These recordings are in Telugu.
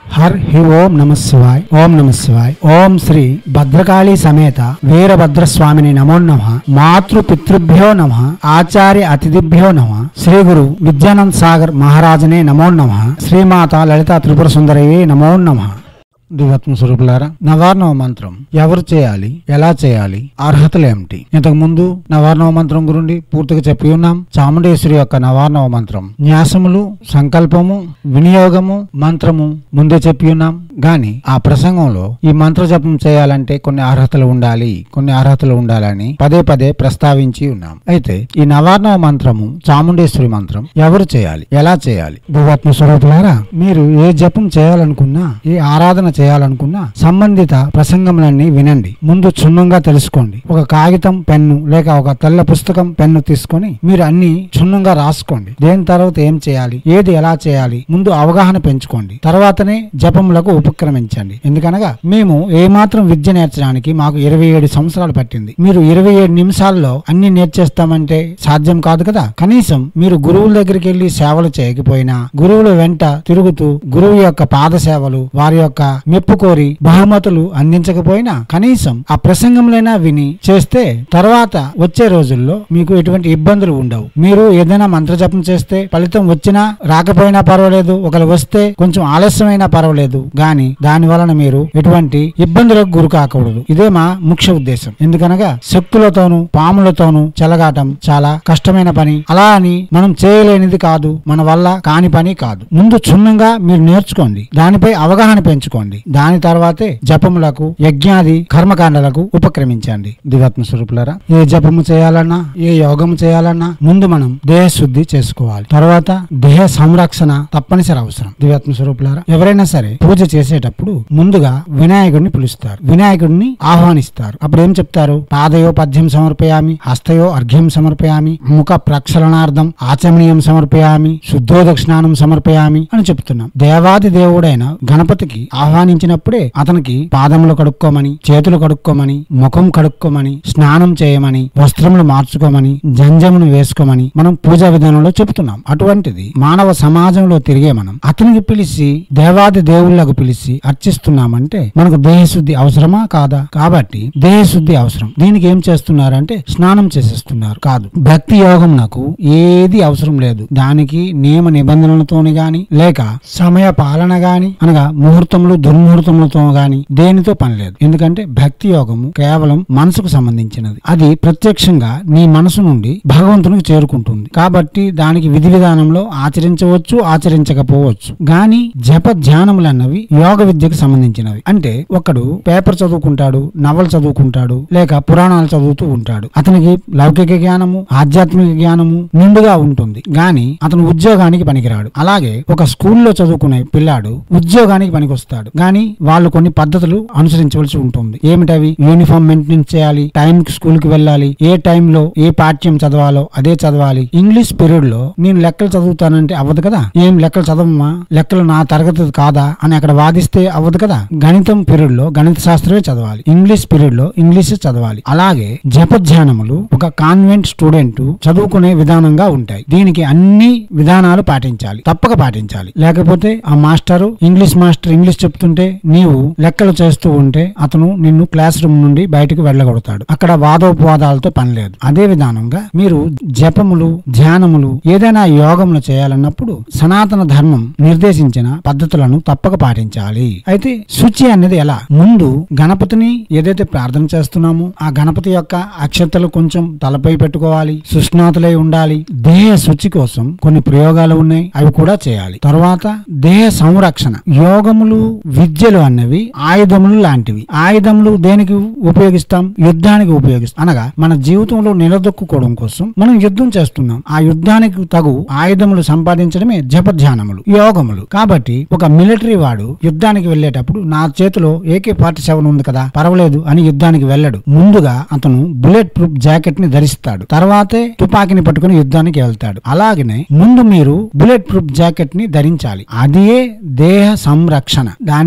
హర్ హి ఓం నమ శివాయ్ ఓం నమ శివాయ్ ఓం శ్రీ భద్రకాళి సమేత వీరభద్రస్వామిని నమో నమ మాతృ పితృభ్యో నమ ఆచార్య అతిథిభ్యో నమ శ్రీ గురు విద్యానంద్ సాగర్ మహారాజనే నమో నమ శ్రీమాత లలిత త్రిపుర సుందరయే నమో నమ దివత్మ స్వరూపులారా నవార్ణవ మంత్రం ఎవరు చేయాలి ఎలా చేయాలి అర్హతలు ఏమిటి ఇంతకు ముందు నవార్ణవ మంత్రం గురించి పూర్తిగా చెప్పి ఉన్నాం చాముండేశ్వరి యొక్క నవార్ణవ మంత్రం న్యాసములు సంకల్పము వినియోగము మంత్రము ముందే చెప్పి ఉన్నాం గాని ఆ ప్రసంగంలో ఈ మంత్ర జపం చేయాలంటే కొన్ని అర్హతలు ఉండాలి కొన్ని అర్హతలు ఉండాలని పదే పదే ప్రస్తావించి ఉన్నాం అయితే ఈ నవార్ణవ మంత్రము చాముండేశ్వరి మంత్రం ఎవరు చేయాలి ఎలా చేయాలి భూవాత్మ స్వరూపులారా మీరు ఏ జపం చేయాలనుకున్నా ఏ ఆరాధన చేయాలనుకున్నా సంబంధిత ప్రసంగములన్నీ వినండి ముందు క్షుణ్ణంగా తెలుసుకోండి ఒక కాగితం పెన్ను లేక ఒక తెల్ల పుస్తకం పెన్ను తీసుకొని మీరు అన్ని క్షుణ్ణంగా రాసుకోండి దేని తర్వాత ఏం చేయాలి ఏది ఎలా చేయాలి ముందు అవగాహన పెంచుకోండి తర్వాతనే జపములకు ఉపక్రమించండి ఎందుకనగా మేము ఏమాత్రం విద్య నేర్చడానికి మాకు ఇరవై ఏడు సంవత్సరాలు పట్టింది మీరు ఇరవై ఏడు నిమిషాల్లో అన్ని నేర్చేస్తామంటే సాధ్యం కాదు కదా కనీసం మీరు గురువుల దగ్గరికి వెళ్లి సేవలు చేయకపోయినా గురువుల వెంట తిరుగుతూ గురువు యొక్క పాద సేవలు వారి యొక్క మెప్పు కోరి బహుమతులు అందించకపోయినా కనీసం ఆ ప్రసంగంలైనా విని చేస్తే తర్వాత వచ్చే రోజుల్లో మీకు ఎటువంటి ఇబ్బందులు ఉండవు మీరు ఏదైనా మంత్ర జపం చేస్తే ఫలితం వచ్చినా రాకపోయినా పర్వాలేదు ఒకరు వస్తే కొంచెం ఆలస్యమైనా పర్వాలేదు గాని దాని వలన మీరు ఎటువంటి ఇబ్బందులకు గురి కాకూడదు ఇదే మా ముఖ్య ఉద్దేశం ఎందుకనగా శక్తులతోనూ పాములతోనూ చెలగాటం చాలా కష్టమైన పని అలా అని మనం చేయలేనిది కాదు మన వల్ల కాని పని కాదు ముందు క్షుణ్ణంగా మీరు నేర్చుకోండి దానిపై అవగాహన పెంచుకోండి దాని తర్వాతే జపములకు యజ్ఞాది కర్మకాండలకు ఉపక్రమించండి దివాత్మ స్వరూపులారా ఏ జపము చేయాలన్నా ఏ యోగము చేయాలన్నా ముందు మనం దేహ శుద్ధి చేసుకోవాలి తర్వాత దేహ సంరక్షణ తప్పనిసరి అవసరం దివాత్మ స్వరూపులారా ఎవరైనా సరే పూజ చేసేటప్పుడు ముందుగా వినాయకుడిని పిలుస్తారు వినాయకుడిని ఆహ్వానిస్తారు అప్పుడు ఏం చెప్తారు పాదయో పద్యం సమర్పయామి హస్తయో అర్ఘ్యం సమర్పయామి ముఖ ప్రక్షలనార్థం ఆచమనీయం సమర్పయామి శుద్ధోదక్షిణానం సమర్పయామి అని చెప్తున్నాం దేవాది దేవుడైన గణపతికి ఆహ్వానించినప్పుడే అతనికి పాదములు కడుక్కోమని చేతులు కడుక్కోమని ముఖం కడుక్కోమని స్నానం చేయమని వస్త్రములు మార్చుకోమని జంజమును వేసుకోమని మనం పూజా విధానంలో చెబుతున్నాం అటువంటిది మానవ సమాజంలో తిరిగే మనం అతనికి పిలిచి దేవాది దేవుళ్లకు పిలిచి అర్చిస్తున్నామంటే మనకు దేహశుద్ధి అవసరమా కాదా కాబట్టి దేహశుద్ధి అవసరం దీనికి ఏం చేస్తున్నారంటే స్నానం చేసేస్తున్నారు కాదు భక్తి యోగం నాకు ఏది అవసరం లేదు దానికి నియమ నిబంధనలతోని గాని లేక సమయ పాలన గాని అనగా ముహూర్తములు దుర్ముహూర్తములతో గాని దేనితో పని లేదు ఎందుకంటే భక్తి యోగము కేవలం మనసుకు సంబంధించినది అది ప్రత్యక్షంగా నీ మనసు నుండి భగవంతునికి చేరుకుంటుంది కాబట్టి దానికి విధి విధానంలో ఆచరించవచ్చు ఆచరించకపోవచ్చు గాని జప ధ్యానములు అన్నవి యోగ విద్యకు సంబంధించినవి అంటే ఒకడు పేపర్ చదువుకుంటాడు నవలు చదువుకుంటాడు లేక పురాణాలు చదువుతూ ఉంటాడు అతనికి లౌకిక జ్ఞానము ఆధ్యాత్మిక జ్ఞానము నిండుగా ఉంటుంది గాని అతను ఉద్యోగానికి పనికిరాడు అలాగే ఒక స్కూల్లో చదువుకునే పిల్లాడు ఉద్యోగానికి పనికొస్తాడు గాని వాళ్ళు కొన్ని పద్ధతులు అనుసరించవలసి ఉంటుంది ఏమిటవి యూనిఫామ్ మెయింటెనెన్స్ చేయాలి టైం కి స్కూల్ కి వెళ్ళాలి ఏ టైంలో ఏ పాఠ్యం చదవాలో అదే చదవాలి ఇంగ్లీష్ పీరియడ్ లో నేను లెక్కలు చదువుతానంటే అవ్వదు కదా ఏం లెక్కలు చదవమ్మా లెక్కలు నా తరగతి కాదా అని అక్కడ వాదిస్తే అవ్వదు కదా గణితం పీరియడ్ లో గణిత శాస్త్రమే చదవాలి ఇంగ్లీష్ పీరియడ్ లో ఇంగ్లీష్ చదవాలి అలాగే జపధ్యానములు ఒక కాన్వెంట్ స్టూడెంట్ చదువుకునే విధానంగా ఉంటాయి దీనికి అన్ని విధానాలు పాటించాలి తప్పక పాటించాలి లేకపోతే ఆ మాస్టరు ఇంగ్లీష్ మాస్టర్ ఇంగ్లీష్ చెప్తుంటే నీవు లెక్కలు చేస్తూ ఉంటే అతను నిన్ను క్లాస్ రూమ్ నుండి బయటకు వెళ్ళగొడతాడు అక్కడ వాదోపవాదాలతో పని లేదు అదే విధానంగా మీరు జపములు ధ్యానములు ఏదైనా యోగములు చేయాలన్నప్పుడు సనాతన ధర్మం నిర్దేశించిన పద్ధతులను తప్పక పాటించాలి అయితే శుచి అనేది ఎలా ముందు గణపతిని ఏదైతే ప్రార్థన చేస్తున్నామో ఆ గణపతి యొక్క అక్షతలు కొంచెం తలపై పెట్టుకోవాలి సుష్ణాతులై ఉండాలి దేహ శుచి కోసం కొన్ని ప్రయోగాలు ఉన్నాయి అవి కూడా చేయాలి తర్వాత దేహ సంరక్షణ యోగములు విద్యలు అన్నవి ఆయుధములు లాంటివి ఆయుధములు దేనికి ఉపయోగిస్తాం యుద్ధానికి ఉపయోగిస్తాం అనగా మన జీవితంలో నిలదొక్కుకోవడం కోసం మనం యుద్ధం చేస్తున్నాం ఆ యుద్ధానికి తగు ఆయుధములు సంపాదించడమే జపధ్యానములు యోగములు కాబట్టి ఒక మిలిటరీ వాడు యుద్ధానికి వెళ్ళేటప్పుడు నా చేతిలో ఏకే ఫార్టీ సెవెన్ ఉంది కదా పర్వాలేదు అని యుద్ధానికి వెళ్ళడు ముందుగా అతను బుల్లెట్ ప్రూఫ్ జాకెట్ ని ధరిస్తాడు తర్వాతే తుపాకీని పట్టుకుని యుద్ధానికి వెళ్తాడు అలాగనే ముందు మీరు బుల్లెట్ ప్రూఫ్ జాకెట్ ని ధరించాలి అదే దేహ సంరక్షణ దాని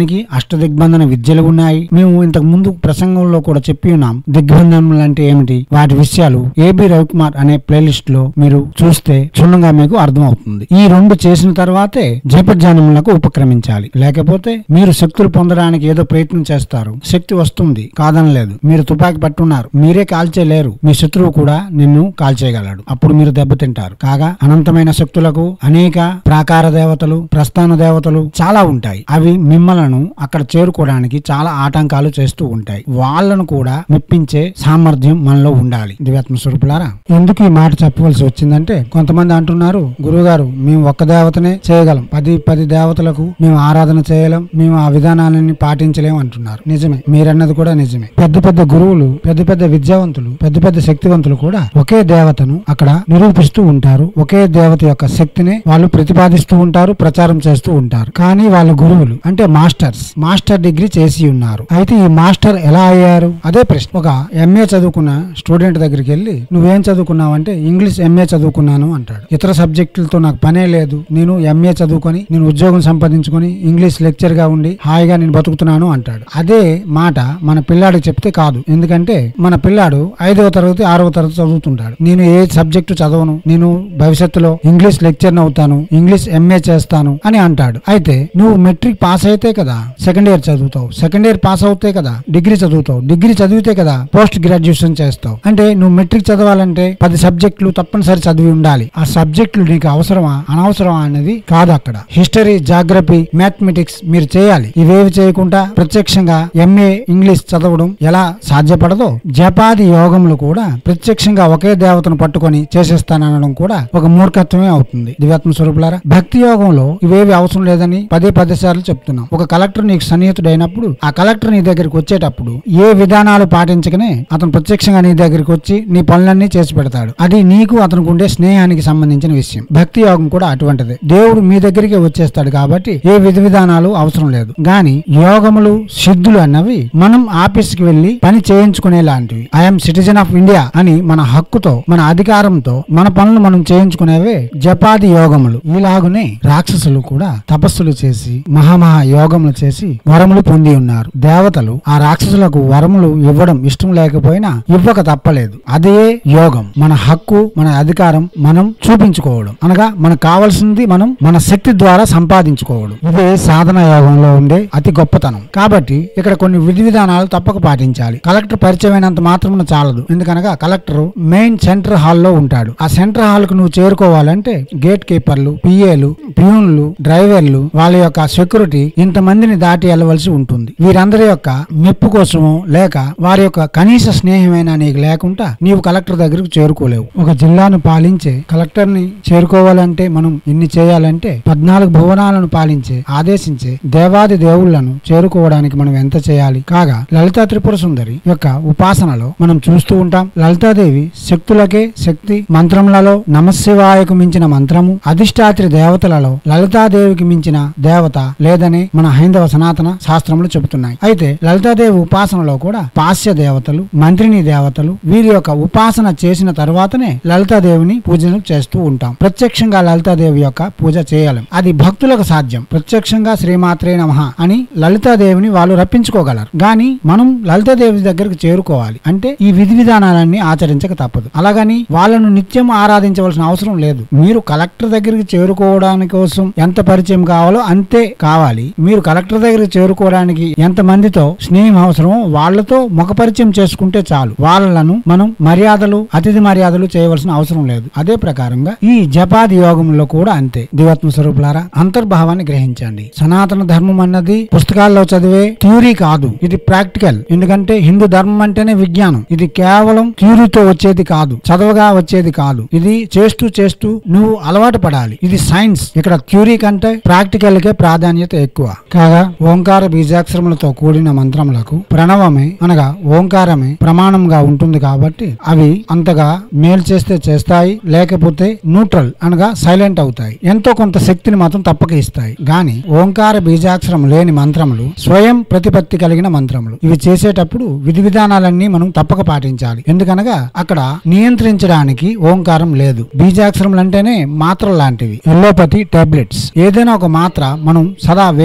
దానికి అష్టదిగ్బంధన విద్యలు ఉన్నాయి మేము ఇంతకు ముందు ప్రసంగంలో కూడా చెప్పి ఉన్నాం దిగ్బంధనములు అంటే ఏమిటి వాటి విషయాలు ఏబి రవికుమార్ అనే ప్లేలిస్ట్ లో మీరు చూస్తే క్షుణ్ణంగా మీకు అర్థం అవుతుంది ఈ రెండు చేసిన తర్వాతే జపధ్యానములకు ఉపక్రమించాలి లేకపోతే మీరు శక్తులు పొందడానికి ఏదో ప్రయత్నం చేస్తారు శక్తి వస్తుంది కాదనలేదు మీరు తుపాకీ పట్టున్నారు మీరే కాల్చేయలేరు మీ శత్రువు కూడా నిన్ను కాల్చేయగలడు అప్పుడు మీరు దెబ్బతింటారు కాగా అనంతమైన శక్తులకు అనేక ప్రాకార దేవతలు ప్రస్థాన దేవతలు చాలా ఉంటాయి అవి మిమ్మలను అక్కడ చేరుకోవడానికి చాలా ఆటంకాలు చేస్తూ ఉంటాయి వాళ్ళను కూడా మెప్పించే సామర్థ్యం మనలో ఉండాలి దివ్యాత్మ స్వరూపులారా ఎందుకు ఈ మాట చెప్పవలసి వచ్చిందంటే కొంతమంది అంటున్నారు గురువుగారు మేము ఒక్క దేవతనే చేయగలం పది పది దేవతలకు మేము ఆరాధన చేయలేం మేము ఆ విధానాలని పాటించలేం అంటున్నారు నిజమే మీరన్నది కూడా నిజమే పెద్ద పెద్ద గురువులు పెద్ద పెద్ద విద్యావంతులు పెద్ద పెద్ద శక్తివంతులు కూడా ఒకే దేవతను అక్కడ నిరూపిస్తూ ఉంటారు ఒకే దేవత యొక్క శక్తిని వాళ్ళు ప్రతిపాదిస్తూ ఉంటారు ప్రచారం చేస్తూ ఉంటారు కానీ వాళ్ళ గురువులు అంటే మాస్టర్స్ మాస్టర్ డిగ్రీ చేసి ఉన్నారు అయితే ఈ మాస్టర్ ఎలా అయ్యారు అదే ప్రశ్న ఒక ఎంఏ చదువుకున్న స్టూడెంట్ దగ్గరికి వెళ్ళి నువ్వేం చదువుకున్నావు అంటే ఇంగ్లీష్ ఎంఏ చదువుకున్నాను అంటాడు ఇతర సబ్జెక్టులతో నాకు పనే లేదు నేను ఎంఏ చదువుకొని నేను ఉద్యోగం సంపాదించుకొని ఇంగ్లీష్ లెక్చర్ గా ఉండి హాయిగా నేను బతుకుతున్నాను అంటాడు అదే మాట మన పిల్లాడికి చెప్తే కాదు ఎందుకంటే మన పిల్లాడు ఐదవ తరగతి ఆరవ తరగతి చదువుతుంటాడు నేను ఏ సబ్జెక్టు చదవను నేను భవిష్యత్తులో ఇంగ్లీష్ లెక్చర్ అవుతాను ఇంగ్లీష్ ఎంఏ చేస్తాను అని అంటాడు అయితే నువ్వు మెట్రిక్ పాస్ అయితే కదా సెకండ్ ఇయర్ చదువుతావు సెకండ్ ఇయర్ పాస్ అవుతే కదా డిగ్రీ చదువుతావు డిగ్రీ చదివితే కదా పోస్ట్ గ్రాడ్యుయేషన్ చేస్తావు అంటే నువ్వు మెట్రిక్ చదవాలంటే పది సబ్జెక్టులు తప్పనిసరి చదివి ఉండాలి ఆ సబ్జెక్టులు నీకు అవసరమా అనవసరమా అనేది కాదు అక్కడ హిస్టరీ జాగ్రఫీ మ్యాథమెటిక్స్ మీరు చేయాలి ఇవేవి చేయకుండా ప్రత్యక్షంగా ఎంఏ ఇంగ్లీష్ చదవడం ఎలా సాధ్యపడదో జపాది యోగములు కూడా ప్రత్యక్షంగా ఒకే దేవతను పట్టుకొని చేసేస్తాననడం కూడా ఒక మూర్ఖత్వమే అవుతుంది దివ్యాత్మ స్వరూపులారా భక్తి యోగంలో ఇవేవి అవసరం లేదని పదే పదే సార్లు చెప్తున్నాం ఒక కలెక్టర్ నీకు సన్నిహితుడైనప్పుడు ఆ కలెక్టర్ నీ దగ్గరికి వచ్చేటప్పుడు ఏ విధానాలు పాటించకనే అతను ప్రత్యక్షంగా నీ దగ్గరికి వచ్చి నీ పనులన్నీ చేసి పెడతాడు అది నీకు అతనికి ఉండే స్నేహానికి సంబంధించిన విషయం భక్తి యోగం కూడా అటువంటిదే దేవుడు మీ దగ్గరికి వచ్చేస్తాడు కాబట్టి ఏ విధి విధానాలు అవసరం లేదు గాని యోగములు సిద్ధులు అన్నవి మనం ఆఫీస్ కి వెళ్లి పని చేయించుకునే లాంటివి ఐఎమ్ సిటిజన్ ఆఫ్ ఇండియా అని మన హక్కుతో మన అధికారంతో మన పనులు మనం చేయించుకునేవే జపాది యోగములు ఇలాగునే రాక్షసులు కూడా తపస్సులు చేసి మహామహా యోగములు చేసి వరములు పొంది ఉన్నారు దేవతలు ఆ రాక్షసులకు వరములు ఇవ్వడం ఇష్టం లేకపోయినా ఇవ్వక తప్పలేదు అదే యోగం మన హక్కు మన అధికారం మనం చూపించుకోవడం అనగా మనకు కావాల్సింది మనం మన శక్తి ద్వారా సంపాదించుకోవడం ఇదే సాధన యోగంలో ఉండే అతి గొప్పతనం కాబట్టి ఇక్కడ కొన్ని విధి విధానాలు తప్పక పాటించాలి కలెక్టర్ పరిచయం అయినంత మాత్రం చాలదు ఎందుకనగా కలెక్టర్ మెయిన్ సెంటర్ హాల్లో ఉంటాడు ఆ సెంటర్ హాల్ కు నువ్వు చేరుకోవాలంటే గేట్ కీపర్లు పిఏలు ప్యూన్లు డ్రైవర్లు వాళ్ళ యొక్క సెక్యూరిటీ ఇంతమందిని దాటి వెళ్ళవలసి ఉంటుంది వీరందరి యొక్క మెప్పు కోసమో లేక వారి యొక్క కనీస స్నేహమైనా నీకు లేకుండా నీవు కలెక్టర్ దగ్గరకు చేరుకోలేవు ఒక జిల్లాను పాలించే కలెక్టర్ ని చేరుకోవాలంటే మనం ఎన్ని చేయాలంటే పద్నాలుగు భువనాలను పాలించే ఆదేశించే దేవాది దేవుళ్లను చేరుకోవడానికి మనం ఎంత చేయాలి కాగా లలితా త్రిపుర సుందరి యొక్క ఉపాసనలో మనం చూస్తూ ఉంటాం లలితాదేవి శక్తులకే శక్తి మంత్రములలో నమశివాయకు మించిన మంత్రము అధిష్టాత్రి దేవతలలో లలితాదేవికి మించిన దేవత లేదని మన హైందవ సనాతన శాస్త్రములు చెబుతున్నాయి అయితే లలితాదేవి ఉపాసనలో కూడా పాస్య దేవతలు మంత్రిని దేవతలు వీరి యొక్క ఉపాసన చేసిన తర్వాతనే లలితాదేవిని పూజలు చేస్తూ ఉంటాం ప్రత్యక్షంగా లలితాదేవి యొక్క పూజ చేయాలి అది భక్తులకు సాధ్యం ప్రత్యక్షంగా శ్రీమాత్రే నమః అని లలితాదేవిని వాళ్ళు రప్పించుకోగలరు గాని మనం లలితాదేవి దగ్గరకు చేరుకోవాలి అంటే ఈ విధి విధానాలన్నీ ఆచరించక తప్పదు అలాగని వాళ్ళను నిత్యం ఆరాధించవలసిన అవసరం లేదు మీరు కలెక్టర్ దగ్గరికి చేరుకోవడానికి కోసం ఎంత పరిచయం కావాలో అంతే కావాలి మీరు కలెక్టర్ దగ్గరికి చేరుకోవడానికి ఎంత మందితో స్నేహం అవసరమో వాళ్ళతో ముఖ పరిచయం చేసుకుంటే చాలు వాళ్ళను మనం మర్యాదలు అతిథి మర్యాదలు చేయవలసిన అవసరం లేదు అదే ప్రకారంగా ఈ జపాది యోగంలో కూడా అంతే దివాత్మ స్వరూపులారా అంతర్భావాన్ని గ్రహించండి సనాతన ధర్మం అన్నది పుస్తకాల్లో చదివే థియరీ కాదు ఇది ప్రాక్టికల్ ఎందుకంటే హిందూ ధర్మం అంటేనే విజ్ఞానం ఇది కేవలం థియరీతో వచ్చేది కాదు చదవగా వచ్చేది కాదు ఇది చేస్తూ చేస్తూ నువ్వు అలవాటు పడాలి ఇది సైన్స్ ఇక్కడ థియరీ కంటే ప్రాక్టికల్ కే ప్రాధాన్యత ఎక్కువ కాగా ఓంకార బీజాక్షరములతో కూడిన మంత్రములకు ప్రణవమే అనగా ఓంకారమే ప్రమాణంగా ఉంటుంది కాబట్టి అవి అంతగా మేలు చేస్తే చేస్తాయి లేకపోతే న్యూట్రల్ అనగా సైలెంట్ అవుతాయి ఎంతో కొంత శక్తిని మాత్రం తప్పక ఇస్తాయి గాని ఓంకార బీజాక్షరం లేని మంత్రములు స్వయం ప్రతిపత్తి కలిగిన మంత్రములు ఇవి చేసేటప్పుడు విధి విధానాలన్నీ మనం తప్పక పాటించాలి ఎందుకనగా అక్కడ నియంత్రించడానికి ఓంకారం లేదు బీజాక్షరములు అంటేనే మాత్ర లాంటివి ఎల్లోపతి టాబ్లెట్స్ ఏదైనా ఒక మాత్ర మనం సదా వేస్తూ ఉండాలి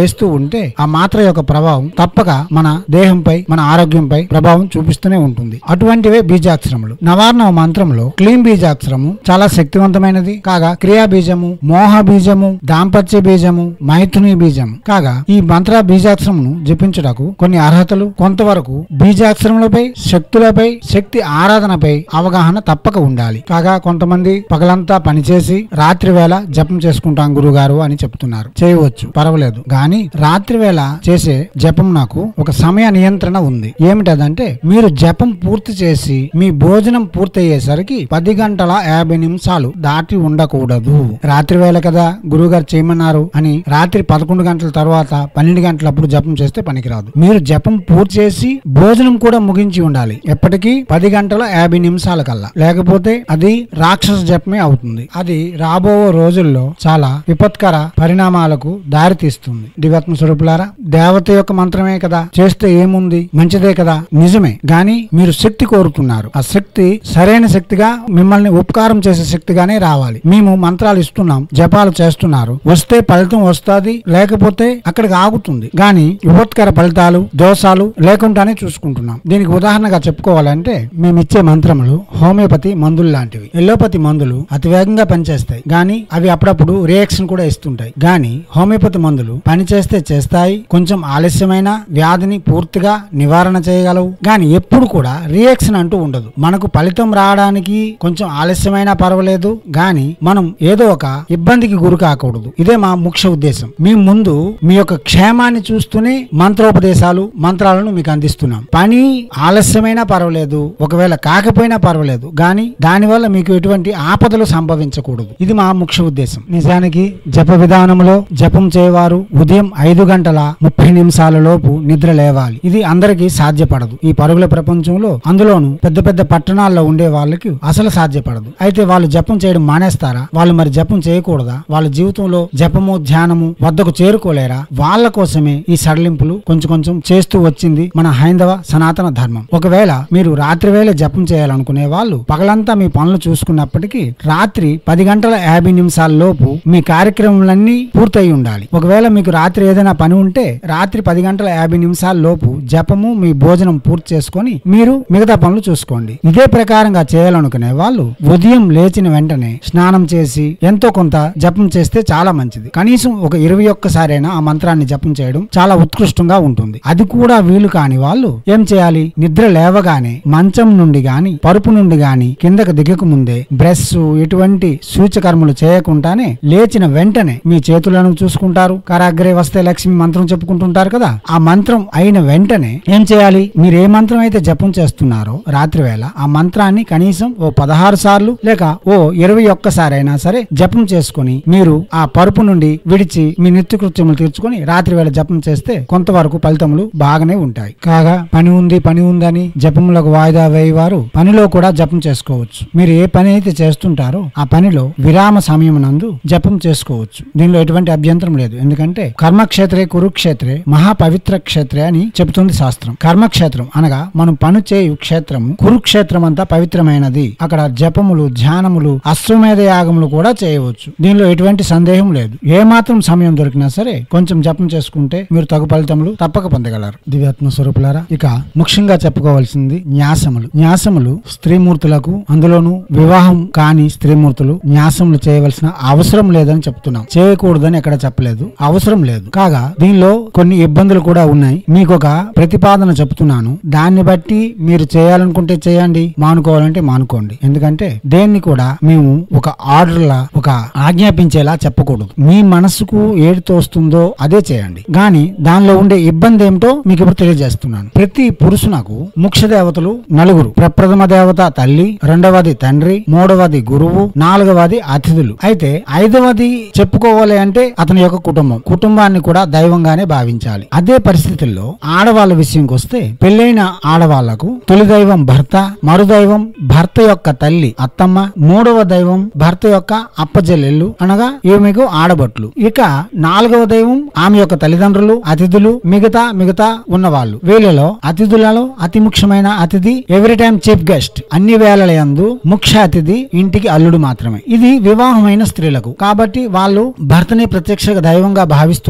తీసుకుంటే ఆ మాత్ర యొక్క ప్రభావం తప్పక మన దేహంపై మన ఆరోగ్యంపై ప్రభావం చూపిస్తూనే ఉంటుంది అటువంటివే బీజాక్షరములు నవార్ణవ మంత్రంలో క్లీం బీజాక్షరము చాలా శక్తివంతమైనది కాగా క్రియా బీజము మోహ బీజము దాంపత్య బీజము మైథుని బీజము కాగా ఈ మంత్ర బీజాక్షరమును జపించుటకు కొన్ని అర్హతలు కొంతవరకు బీజాక్షరములపై శక్తులపై శక్తి ఆరాధనపై అవగాహన తప్పక ఉండాలి కాగా కొంతమంది పగలంతా పనిచేసి రాత్రి వేళ జపం చేసుకుంటాం గురుగారు అని చెప్తున్నారు చేయవచ్చు పర్వాలేదు గాని రాత్రి వేళ చేసే జపం నాకు ఒక సమయ నియంత్రణ ఉంది ఏమిటదంటే మీరు జపం పూర్తి చేసి మీ భోజనం పూర్తయ్యేసరికి పది గంటల యాభై నిమిషాలు దాటి ఉండకూడదు రాత్రి వేళ కదా గురుగారు చేయమన్నారు అని రాత్రి పదకొండు గంటల తర్వాత పన్నెండు గంటలప్పుడు జపం చేస్తే పనికిరాదు మీరు జపం పూర్తి చేసి భోజనం కూడా ముగించి ఉండాలి ఎప్పటికీ పది గంటల యాభై నిమిషాల కల్లా లేకపోతే అది రాక్షస జపమే అవుతుంది అది రాబో రోజుల్లో చాలా విపత్కర పరిణామాలకు దారి తీస్తుంది దివాత్మ స్వరూపులారా దేవత యొక్క మంత్రమే కదా చేస్తే ఏముంది మంచిదే కదా నిజమే గాని మీరు శక్తి కోరుతున్నారు ఆ శక్తి సరైన శక్తిగా మిమ్మల్ని ఉపకారం చేసే శక్తిగానే రావాలి మేము మంత్రాలు ఇస్తున్నాం జపాలు చేస్తున్నారు వస్తే ఫలితం వస్తుంది లేకపోతే అక్కడికి ఆగుతుంది గాని విపత్కర ఫలితాలు దోషాలు లేకుండానే చూసుకుంటున్నాం దీనికి ఉదాహరణగా చెప్పుకోవాలంటే మేము ఇచ్చే మంత్రములు హోమియోపతి మందులు లాంటివి ఎల్లోపతి మందులు అతి వేగంగా పనిచేస్తాయి గాని అవి అప్పుడప్పుడు రియాక్షన్ కూడా ఇస్తుంటాయి గాని హోమియోపతి మందులు పనిచేస్తే చేస్తాయి కొంచెం ఆలస్యమైన వ్యాధిని పూర్తిగా నివారణ చేయగలవు గాని ఎప్పుడు కూడా రియాక్షన్ అంటూ ఉండదు మనకు ఫలితం రావడానికి కొంచెం ఆలస్యమైనా పర్వాలేదు గాని మనం ఏదో ఒక ఇబ్బందికి గురి కాకూడదు ఇదే మా ముఖ్య ఉద్దేశం మీ ముందు మీ యొక్క క్షేమాన్ని చూస్తూనే మంత్రోపదేశాలు మంత్రాలను మీకు అందిస్తున్నాం పని ఆలస్యమైనా పర్వాలేదు ఒకవేళ కాకపోయినా పర్వాలేదు గాని దానివల్ల మీకు ఎటువంటి ఆపదలు సంభవించకూడదు ఇది మా ముఖ్య ఉద్దేశం నిజానికి జప విధానంలో జపం చేయవారు ఉదయం ఐదు గంటల ముప్పై నిమిషాల లోపు నిద్ర లేవాలి ఇది అందరికీ సాధ్యపడదు ఈ పరుగుల ప్రపంచంలో అందులోను పెద్ద పెద్ద పట్టణాల్లో ఉండే వాళ్ళకి అసలు సాధ్యపడదు అయితే వాళ్ళు జపం చేయడం మానేస్తారా వాళ్ళు మరి జపం చేయకూడదా వాళ్ళ జీవితంలో జపము ధ్యానము వద్దకు చేరుకోలేరా వాళ్ళ కోసమే ఈ సడలింపులు కొంచెం కొంచెం చేస్తూ వచ్చింది మన హైందవ సనాతన ధర్మం ఒకవేళ మీరు రాత్రి వేళ జపం చేయాలనుకునే వాళ్ళు పగలంతా మీ పనులు చూసుకున్నప్పటికీ రాత్రి పది గంటల యాభై నిమిషాల లోపు మీ కార్యక్రమాలన్నీ పూర్తయి ఉండాలి ఒకవేళ మీకు రాత్రి ఏదైనా పని ఉంటే రాత్రి పది గంటల యాభై నిమిషాల లోపు జపము మీ భోజనం పూర్తి చేసుకొని మీరు మిగతా పనులు చూసుకోండి ఇదే ప్రకారంగా చేయాలనుకునే వాళ్ళు ఉదయం లేచిన వెంటనే స్నానం చేసి ఎంతో కొంత జపం చేస్తే చాలా మంచిది కనీసం ఒక ఇరవై ఒక్కసారైనా ఆ మంత్రాన్ని జపం చేయడం చాలా ఉత్కృష్టంగా ఉంటుంది అది కూడా వీలు కాని వాళ్ళు ఏం చేయాలి నిద్ర లేవగానే మంచం నుండి గాని పరుపు నుండి గాని కిందకు దిగక ముందే బ్రష్ ఎటువంటి సూచకర్మలు చేయకుండానే లేచిన వెంటనే మీ చేతులను చూసుకుంటారు కరాగ్రే వస్తే లక్ష్మి మంత్రం చెప్పుకుంటుంటారు కదా ఆ మంత్రం అయిన వెంటనే ఏం చేయాలి మీరు ఏ మంత్రం అయితే జపం చేస్తున్నారో రాత్రి వేళ ఆ మంత్రాన్ని కనీసం ఓ పదహారు సార్లు లేక ఓ ఇరవై ఒక్కసారైనా సరే జపం చేసుకుని మీరు ఆ పరుపు నుండి విడిచి మీ నిత్యకృత్యములు తీర్చుకొని రాత్రి వేళ జపం చేస్తే కొంతవరకు ఫలితములు బాగానే ఉంటాయి కాగా పని ఉంది పని ఉందని జపములకు వాయిదా వేయవారు పనిలో కూడా జపం చేసుకోవచ్చు మీరు ఏ పని అయితే చేస్తుంటారో ఆ పనిలో విరామ సమయం నందు జపం చేసుకోవచ్చు దీనిలో ఎటువంటి అభ్యంతరం లేదు ఎందుకంటే కర్మక్షేత్రే కురుక్షేత్రే మహాపవిత్ర క్షేత్రే అని చెబుతుంది శాస్త్రం కర్మక్షేత్రం అనగా మనం పని చేయు క్షేత్రము కురుక్షేత్రం అంతా పవిత్రమైనది అక్కడ జపములు ధ్యానములు అశ్వమేధ యాగములు కూడా చేయవచ్చు దీనిలో ఎటువంటి సందేహం లేదు ఏ మాత్రం సమయం దొరికినా సరే కొంచెం జపం చేసుకుంటే మీరు తగు ఫలితములు తప్పక పొందగలరు దివ్యాత్మ స్వరూపులారా ఇక ముఖ్యంగా చెప్పుకోవాల్సింది న్యాసములు న్యాసములు స్త్రీమూర్తులకు అందులోనూ వివాహం కాని స్త్రీమూర్తులు న్యాసములు చేయవలసిన అవసరం లేదని చెప్తున్నాం చేయకూడదని ఎక్కడ చెప్పలేదు అవసరం లేదు కాగా దీనిలో కొన్ని ఇబ్బందులు కూడా ఉన్నాయి మీకు ఒక ప్రతిపాదన చెప్తున్నాను దాన్ని బట్టి మీరు చేయాలనుకుంటే చేయండి మానుకోవాలంటే మానుకోండి ఎందుకంటే దేన్ని కూడా మేము ఒక ఆర్డర్ లా ఒక ఆజ్ఞాపించేలా చెప్పకూడదు మీ మనసుకు ఏది తోస్తుందో అదే చేయండి గాని దానిలో ఉండే ఇబ్బంది ఏమిటో మీకు ఇప్పుడు తెలియజేస్తున్నాను ప్రతి పురుషునకు ముఖ్య దేవతలు నలుగురు ప్రప్రథమ దేవత తల్లి రెండవది తండ్రి మూడవది గురువు నాలుగవది అతిథులు అయితే ఐదవది చెప్పుకోవాలి అంటే అతని యొక్క కుటుంబం కుటుంబాన్ని కూడా దైవంగానే భావించాలి అదే పరిస్థితుల్లో ఆడవాళ్ళ విషయంకి వస్తే పెళ్ళైన ఆడవాళ్లకు తొలి దైవం భర్త మరు దైవం భర్త యొక్క తల్లి అత్తమ్మ మూడవ దైవం భర్త యొక్క అప్పజెల్లెళ్ళు అనగా ఈమెకు ఆడబట్లు ఇక నాలుగవ దైవం ఆమె యొక్క తల్లిదండ్రులు అతిథులు మిగతా మిగతా ఉన్నవాళ్ళు వీళ్ళలో అతిథులలో అతి ముఖ్యమైన అతిథి ఎవ్రీ టైం చీఫ్ గెస్ట్ అన్ని వేళల యందు ముఖ్య అతిథి ఇంటికి అల్లుడు మాత్రమే ఇది వివాహమైన స్త్రీలకు కాబట్టి వాళ్ళు భర్తని ప్రత్యక్ష దైవంగా భావిస్తుంటారు కాబట్టి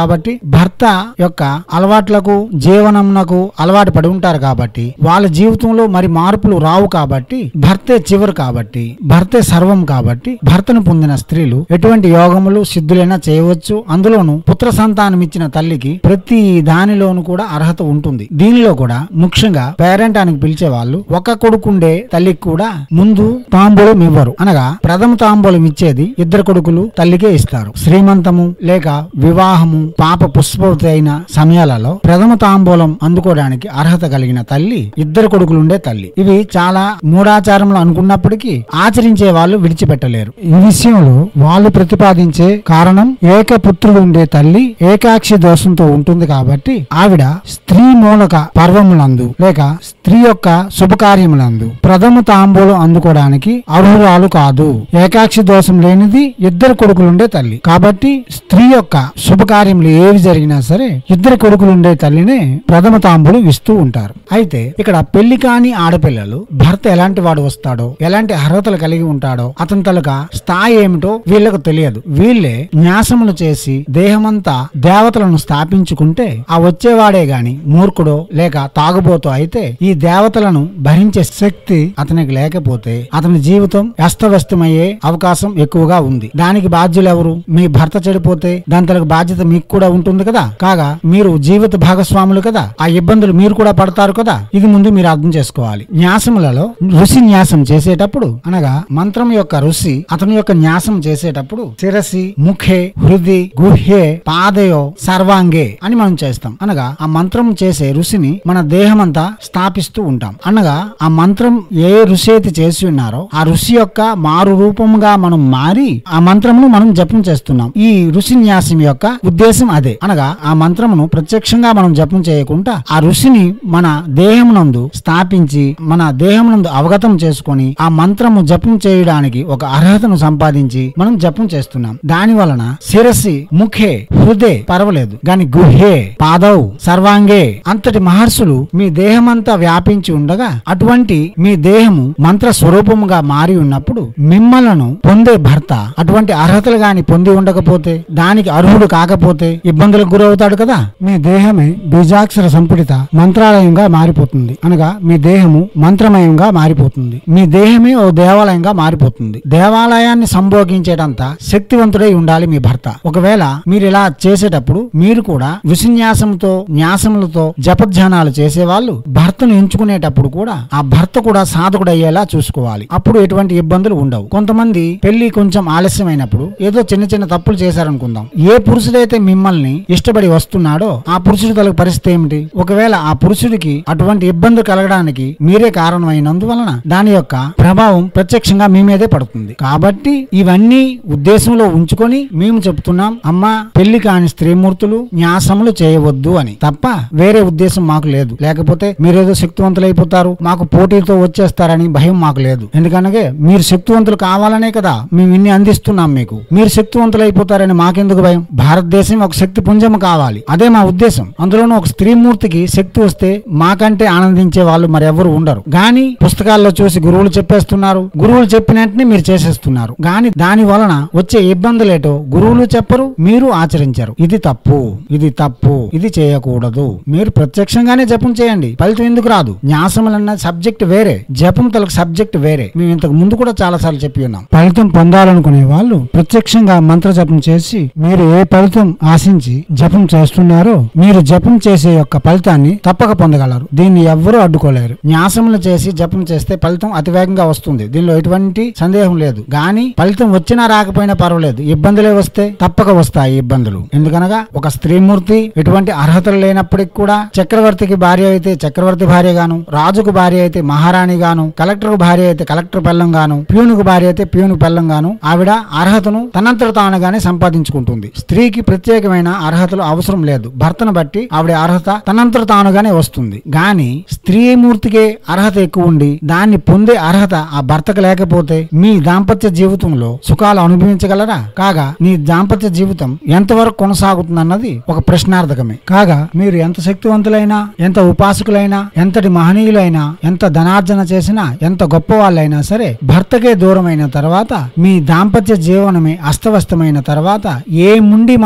కాబట్టి భర్త యొక్క అలవాట్లకు జీవనంకు అలవాటు పడి ఉంటారు కాబట్టి వాళ్ళ జీవితంలో మరి మార్పులు రావు కాబట్టి భర్తే చివరు కాబట్టి భర్తే సర్వం కాబట్టి భర్తను పొందిన స్త్రీలు ఎటువంటి యోగములు సిద్ధులైనా చేయవచ్చు అందులోను పుత్ర సంతానం ఇచ్చిన తల్లికి ప్రతి దానిలోను కూడా అర్హత ఉంటుంది దీనిలో కూడా ముఖ్యంగా పేరెంటానికి పిలిచే వాళ్ళు ఒక కొడుకుండే తల్లికి కూడా ముందు తాంబూలం ఇవ్వరు అనగా ప్రథమ తాంబూలం ఇచ్చేది ఇద్దరు కొడుకులు తల్లికే ఇస్తారు శ్రీమంతము లేక వివాహము పాప పుష్పవతి అయిన సమయాలలో ప్రథమ తాంబూలం అందుకోవడానికి అర్హత కలిగిన తల్లి ఇద్దరు కొడుకులుండే తల్లి ఇవి చాలా మూఢాచారంలో అనుకున్నప్పటికీ ఆచరించే వాళ్ళు విడిచిపెట్టలేరు ఈ విషయంలో వాళ్ళు ప్రతిపాదించే కారణం ఏకపుత్రుడు ఉండే తల్లి ఏకాక్షి దోషంతో ఉంటుంది కాబట్టి ఆవిడ స్త్రీ మూలక పర్వములందు లేక స్త్రీ యొక్క శుభకార్యములందు ప్రథమ తాంబూలం అందుకోవడానికి అర్హురాలు కాదు ఏకాక్షి దోషం లేనిది ఇద్దరు కొడుకులుండే తల్లి కాబట్టి స్త్రీ యొక్క శుభకార్యములు ఏవి జరిగినా సరే ఇద్దరు కొడుకులుండే తల్లినే ప్రథమ తాంబూలం ఇస్తూ ఉంటారు అయితే ఇక్కడ పెళ్లి కాని ఆడపిల్లలు భర్త ఎలాంటి వాడు వస్తాడో ఎలాంటి అర్హతలు కలిగి ఉంటాడో అతని తలక స్థాయి ఏమిటో వీళ్ళకు తెలియదు వీళ్ళే న్యాసములు చేసి దేహమంతా దేవతలను స్థాపించుకుంటే ఆ వచ్చేవాడే గాని మూర్ఖుడో లేక తాగుబోతో అయితే ఈ దేవతలను భరించే శక్తి అతనికి లేకపోతే అతని జీవితం అస్తవ్యస్తమయ్యే అవకాశం ఎక్కువగా ఉంది దానికి బాధ్యులు ఎవరు మీ భర్త చెడిపోతే దాని తలకు బాధ్యత మీకు కూడా ఉంటుంది కదా కాగా మీరు జీవిత భాగస్వాములు కదా ఆ ఇబ్బందులు మీరు కూడా పడతారు కదా ఇది ముందు మీరు అర్థం చేసుకోవాలి న్యాసములలో ఋషి న్యాసం చేసేటప్పుడు అనగా మంత్రం యొక్క ఋషి అతని యొక్క న్యాసం చేసేటప్పుడు శిరసి ముఖే హృది గుహ్యే పాదయో సర్వాంగే అని మనం చేస్తాం అనగా ఆ మంత్రం చేసే ఋషిని మన దేహమంతా స్థాపిస్తూ ఉంటాం అనగా ఆ మంత్రం ఏ ఋషి అయితే చేసి ఉన్నారో ఆ ఋషి యొక్క మారు రూపముగా మనం మారి ఆ మంత్రమును మనం జపం చేస్తున్నాం ఈ ఋషి న్యాసం యొక్క ఉద్దేశం అదే అనగా ఆ మంత్రమును ప్రత్యక్షంగా మనం జపం చేయకుండా ఆ ఋషిని మన దేహమునందు స్థాపించి మన దేహమునందు అవగతం చేసుకొని ఆ మంత్రము జపం చేయడానికి ఒక అర్హతను సంపాదించి మనం జపం చేస్తున్నాం దాని వలన శిరసి ముఖే హృదయ పర్వాలేదు గాని గుహే పాదవ్ సర్వాంగే అంతటి మహర్షులు మీ దేహమంతా వ్యాపించి ఉండగా అటువంటి మీ దేహము మంత్ర స్వరూపముగా మారి ఉన్నప్పుడు మిమ్మలను పొందే భర్త అటువంటి అర్హతలు గాని పొంది ఉండకపోతే దానికి అర్హుడు కాకపోతే ఇబ్బందులకు గురవుతాడు కదా మీ దేహమే బీజాక్షర సంపుటిత మంత్రాలయంగా మారిపోతుంది అనగా మీ దేహము మంత్రమయంగా మారిపోతుంది మీ దేహమే ఓ దేవాలయంగా మారిపోతుంది దేవాలయాన్ని సంభోగించేటంత శక్తివంతుడై ఉండాలి మీ భర్త ఒకవేళ మీరు ఇలా చేసేటప్పుడు మీరు కూడా విసున్యాసంతో న్యాసములతో జపధ్యానాలు చేసేవాళ్ళు భర్తను ఎంచుకునేటప్పుడు కూడా ఆ భర్త కూడా సాధకుడు అయ్యేలా చూసుకోవాలి అప్పుడు ఎటువంటి ఇబ్బందులు ఉండవు కొంతమంది పెళ్లి కొంచెం ఆలస్యమైనప్పుడు ఏదో చిన్న చిన్న తప్పులు చేశారనుకుందాం ఏ పురుషుడైతే మిమ్మల్ని ఇష్టపడి వస్తున్నాడో ఆ పురుషుడు తలకు పరిస్థితి ఏమిటి ఒకవేళ ఆ పురుషుడికి అటువంటి ఇబ్బంది కలగడానికి మీరే కారణమైనందువలన దాని యొక్క ప్రభావం ప్రత్యక్షంగా మీ మీదే పడుతుంది కాబట్టి ఇవన్నీ ఉద్దేశంలో ఉంచుకొని మేము చెప్తున్నాం అమ్మా పెళ్లి కాని స్త్రీమూర్తులు న్యాసములు చేయవద్దు అని తప్ప వేరే ఉద్దేశం మాకు లేదు లేకపోతే మీరేదో శక్తివంతులైపోతారు మాకు పోటీతో వచ్చేస్తారని భయం మాకు లేదు ఎందుకనగా మీరు శక్తివంతులు కావాలనే కదా మేము ఇన్ని అందిస్తున్నాం మీకు మీరు శక్తివంతులైపోతారని మాకెందుకు భయం భారతదేశం ఒక శక్తి పుంజము కావాలి అదే మా ఉద్దేశం అందులోనూ ఒక స్త్రీమూర్తికి శక్తి వస్తే మాకంటే ఆనందించే వాళ్ళు మరి ఎవరు ఉండరు గాని పుస్తకాల్లో చూసి గురువులు చెప్పేస్తున్నారు గురువులు చెప్పిన వెంటనే మీరు చేసేస్తున్నారు గాని దాని వలన వచ్చే ఇబ్బందులేటో గురువులు చెప్పరు మీరు ఆచరించరు ఇది తప్పు ఇది తప్పు ఇది చేయకూడదు మీరు ప్రత్యక్షంగానే జపం చేయండి ఫలితం ఎందుకు రాదు న్యాసములన్న సబ్జెక్ట్ వేరే జపం తలకు సబ్జెక్ట్ వేరే మేము ఇంతకు ముందు కూడా చాలా సార్లు చెప్పి ఉన్నాం ఫలితం పొందాలనుకునే వాళ్ళు ప్రత్యక్షంగా మంత్ర జపం చేసి మీరు ఏ ఫలితం ఆశించి జపం చేస్తున్నారో మీరు జపం చేసే యొక్క ఫలితాన్ని తప్పక పొందగలరు దీన్ని ఎవ్వరూ అడ్డుకోలేరు న్యాసములు చేసి జపం చేస్తే ఫలితం అతివేగంగా వస్తుంది దీనిలో ఎటువంటి సందేహం లేదు గాని ఫలితం వచ్చినా రాకపోయినా పర్వాలేదు ఇబ్బందులే వస్తే తప్పక వస్తాయి ఇబ్బందులు ఎందుకనగా ఒక స్త్రీమూర్తి ఎటువంటి అర్హతలు లేనప్పటికి కూడా చక్రవర్తికి భార్య అయితే చక్రవర్తి భార్య గాను రాజుకు భార్య అయితే మహారాణి గాను కలెక్టర్ భార్య అయితే కలెక్టర్ పెళ్ళం గాను ప్యూనుకు భార్య అయితే ప్యూను పెళ్ళం గాను ఆవిడ అర్హతను తనంతట తానుగానే సంపాదించుకుంటుంది స్త్రీకి ప్రత్యేకమైన అర్హతలు అవసరం లేదు భర్తను బట్టి ఆవిడ అర్హత తనంతట తానుగానే వస్తుంది గాని స్త్రీ మూర్తికే అర్హత ఎక్కువ ఉండి దాన్ని పొందే అర్హత ఆ భర్తకు లేకపోతే మీ దాంపత్య జీవితంలో సుఖాలు అనుభవించగలరా కాగా నీ దాంపత్య జీవితం ఎంతవరకు కొనసాగుతుందన్నది ఒక ప్రశ్నార్థకమే కాగా మీరు ఎంత శక్తివంతులైనా ఎంత ఉపాసకులైనా ఎంతటి మహనీయులైనా ఎంత ధనార్జన చేసినా ఎంత గొప్ప వాళ్ళైనా సరే భర్తకే దూరమైన తర్వాత మీ దాంపత్య జీవనమే అస్తవ్యస్తమైన తర్వాత ఏ ముండి మాత్రం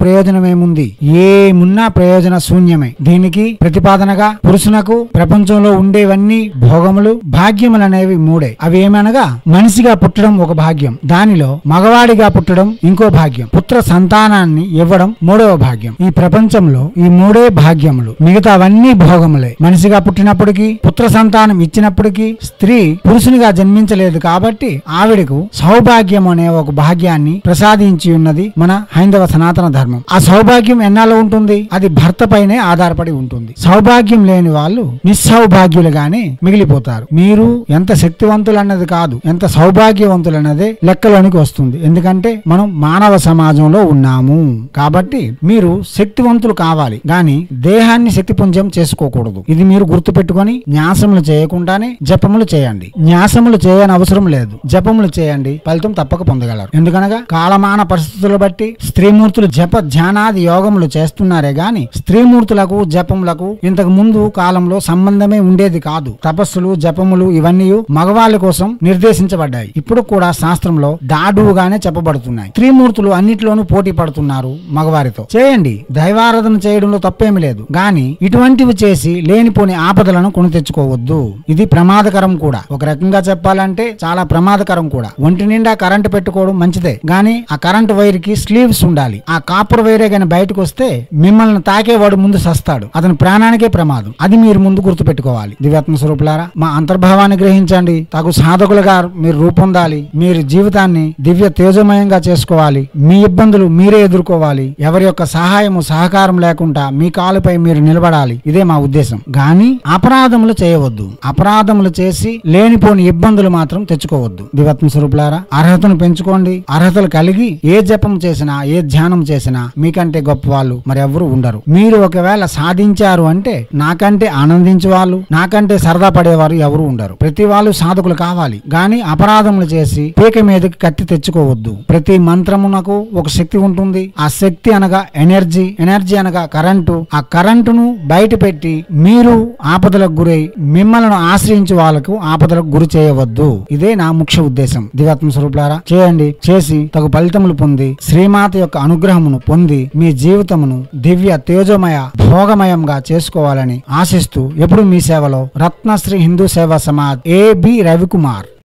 ప్రయోజనమేముంది ఏమున్నా ప్రయోజన శూన్యమే దీనికి ప్రతిపాదనగా పురుషునకు ప్రపంచంలో ఉండేవన్నీ భోగములు భాగ్యములు అనేవి మూడే అవి ఏమనగా మనిషిగా పుట్టడం ఒక భాగ్యం దానిలో మగవాడిగా పుట్టడం ఇంకో భాగ్యం పుత్ర సంతానాన్ని ఇవ్వడం మూడవ భాగ్యం ఈ ప్రపంచంలో ఈ మూడే భాగ్యములు మిగతావన్నీ భోగములే మనిషిగా పుట్టినప్పటికీ పుత్ర సంతానం ఇచ్చినప్పటికీ స్త్రీ పురుషునిగా జన్మించలేదు కాబట్టి ఆవిడకు సౌభాగ్యం అనే ఒక భాగ్యాన్ని ప్రసాదించి ఉన్నది మన హైందవ సనాతన ధర్మం ఆ సౌభాగ్యం ఎన్నాళ్ళు ఉంటుంది అది భర్త పైనే ఆధారపడి ఉంటుంది సౌభాగ్యం లేని వాళ్ళు నిస్సౌభాగ్యులుగానే మిగిలిపోతారు మీరు ఎంత శక్తివంతులు అన్నది కాదు ఎంత సౌభాగ్యవంతులు అన్నదే లెక్కలోనికి వస్తుంది ఎందుకంటే మనం మానవ సమాజంలో ఉన్నాము కాబట్టి మీరు శక్తివంతులు కావాలి గాని దేహాన్ని శక్తిపుంజం చేసుకోకూడదు ఇది మీరు గుర్తు పెట్టుకొని న్యాసములు చేయకుండానే జపములు చేయండి న్యాసములు చేయని అవసరం లేదు జపములు చేయండి ఫలితం తప్పక పొందగలరు ఎందుకనగా కాలమాన పరిస్థితులు బట్టి స్త్రీమూర్తులు జప ధ్యానాది యోగములు చేస్తున్నారే గాని స్త్రీమూర్తులకు జపములకు ఇంతకు ముందు కాలంలో సంబంధమే ఉండేది కాదు తపస్సులు జపములు ఇవన్నీ మగవాళ్ళ కోసం నిర్దేశించబడ్డాయి ఇప్పుడు కూడా శాస్త్రంలో దాడుగానే చెప్పబడుతున్నాయి స్త్రీమూర్తులు అన్నిట్లోనూ పోటీ పడుతున్నారు మగవారితో చేయండి దైవారాధన చేయడంలో తప్పేమి లేదు గాని ఇటువంటివి చేసి లేనిపోని ఆపదలను కొని తెచ్చుకోవద్దు ఇది ప్రమాదకరం కూడా ఒక రకంగా చెప్పాలంటే చాలా ప్రమాదకరం కూడా ఒంటి నిండా కరెంటు పెట్టుకోవడం మంచిదే గాని ఆ కరెంట్ వైర్ కి స్లీవ్స్ ఉండాలి ఆ కాపర్ వైరే గాని బయటకు వస్తే మిమ్మల్ని తాకేవాడు ముందు సస్తాడు అతని ప్రాణానికే ప్రమాదం అది మీరు ముందు గుర్తు పెట్టుకోవాలి దివ్యాత్మ స్వరూపులారా మా అంతర్భావాన్ని గ్రహించండి తగు సాధకులుగా మీరు రూపొందాలి మీరు జీవితాన్ని దివ్య తేజమయంగా చేసుకోవాలి మీ ఇబ్బందులు మీరే ఎదుర్కోవాలి ఎవరి యొక్క సహాయము సహకారం లేకుండా మీ కాలుపై మీరు నిలబడాలి ఇదే మా ఉద్దేశం గాని అపరాధములు చేయవద్దు అపరాధములు చేసి లేనిపోని ఇబ్బందులు మాత్రం తెచ్చుకోవద్దు దివ్యాత్మ స్వరూపులారా అర్హతను పెంచుకోండి అర్హతలు కలిగి ఏ జపం చేసినా ఏ ధ్యానం చేసినా మీకంటే గొప్ప వాళ్ళు మరెవరు ఉండరు మీరు ఒకవేళ సాధించారు అంటే నాకంటే ఆనందించే వాళ్ళు నాకంటే సరదా పడేవారు ఎవరు ఉండరు ప్రతి వాళ్ళు సాధకులు కావాలి గాని అపరాధములు చేసి పీక మీదకి కత్తి తెచ్చుకోవద్దు ప్రతి మంత్రమునకు ఒక శక్తి ఉంటుంది ఆ శక్తి అనగా ఎనర్జీ ఎనర్జీ అనగా కరెంటు ఆ కరెంటును బయట పెట్టి మీరు ఆపదలకు గురై మిమ్మల్ని ఆశ్రయించే వాళ్ళకు ఆపదలకు గురి చేయవద్దు ఇదే నా ముఖ్య ఉద్దేశం దివాత్మ స్వరూపులారా చేయండి చేసి తగు ఫలితములు పొంది శ్రీమాత యొక్క అనుగ్రహమును పొంది మీ జీవితమును దివ్య తేజోమయ భోగమయంగా చేసుకోవాలని ఆశిస్తూ ఎప్పుడు మీ సేవలో రత్నశ్రీ హిందూ సేవా సమాజ్ ఏ బి రవికుమార్